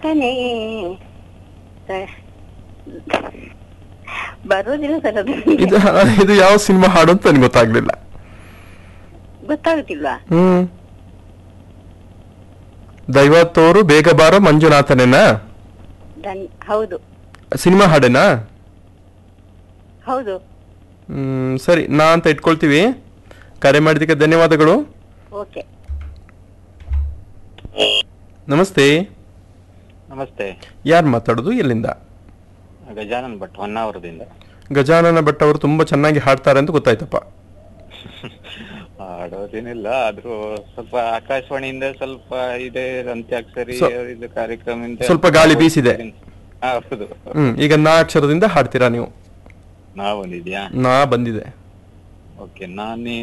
ತಾನೇ ಬರುವುದಿಲ್ಲ ಸರ್ ಅದು ಇದು ಇದು ಯಾವ ಸಿನಿಮಾ ಹಾಡು ಅಂತ ನನಗೆ ಗೊತ್ತಾಗ್ಲಿಲ್ಲ ಗೊತ್ತಾಗುತ್ತಿಲ್ವಾ ಹ್ಮ್ ದೈವತ್ತೋರು ಬೇಗ ಬಾರೋ ಮಂಜುನಾಥನೇನಾ ದನ್ ಹೌದು ಸಿನಿಮಾ ಹಾಡೇನಾ ಹೌದು ಹ್ಮ್ ಸರಿ ನಾ ಅಂತ ಇಟ್ಕೊಳ್ತೀವಿ ಕರೆ ಮಾಡಿದ್ದಕ್ಕೆ ಧನ್ಯವಾದಗಳು ಓಕೆ ನಮಸ್ತೆ ನಮಸ್ತೆ ಯಾರು ಮಾತಾಡೋದು ಎಲ್ಲಿಂದ ಗಜಾನನ್ ಭಟ್ ಹೊನ್ನಾವರದಿಂದ ಗಜಾನನ ಭಟ್ ಅವರು ತುಂಬಾ ಚೆನ್ನಾಗಿ ಹಾಡ್ತಾರೆ ಅಂತ ಗೊತ್ತಾಯ್ತಪ್ಪ ಆಡೋದೇನಿಲ್ಲ ಆದ್ರೂ ಸ್ವಲ್ಪ ಆಕಾಶವಾಣಿಯಿಂದ ಸ್ವಲ್ಪ ಇದೆ ಅಂತ್ಯಾಕ್ಷರಿ ಸ್ವ- ಇದು ಕಾರ್ಯಕ್ರಮದಿಂದ ಸ್ವಲ್ಪ ಗಾಳಿ ಬೀಸಿದೆ. ಹಾ, ಹೌದು ಹ್ಮ್ ಈಗ ನಾ ಅಕ್ಷರದಿಂದ ಹಾಡ್ತೀರಾ ನೀವು ನಾ ಬಂದಿದ್ಯಾ ನಾ ಬಂದಿದೆ ಓಕೆ ನಾನೇ